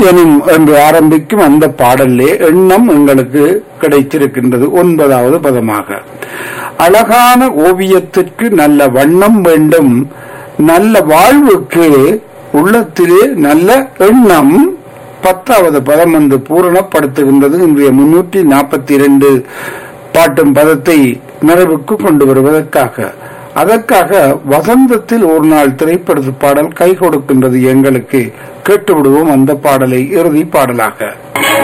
எனும் என்று ஆரம்பிக்கும் அந்த பாடலே எண்ணம் எங்களுக்கு கிடைத்திருக்கின்றது ஒன்பதாவது பதமாக அழகான ஓவியத்திற்கு நல்ல வண்ணம் வேண்டும் நல்ல வாழ்வுக்கு உள்ளத்திலே நல்ல எண்ணம் பத்தாவது பதம் வந்து பூரணப்படுத்துகின்றது இன்றைய முன்னூற்றி நாற்பத்தி இரண்டு பாட்டும் பதத்தை நிறைவுக்கு கொண்டு வருவதற்காக அதற்காக வசந்தத்தில் ஒரு நாள் திரைப்பட பாடல் கை கொடுக்கின்றது எங்களுக்கு கேட்டுவிடுவோம் அந்த பாடலை இறுதி பாடலாக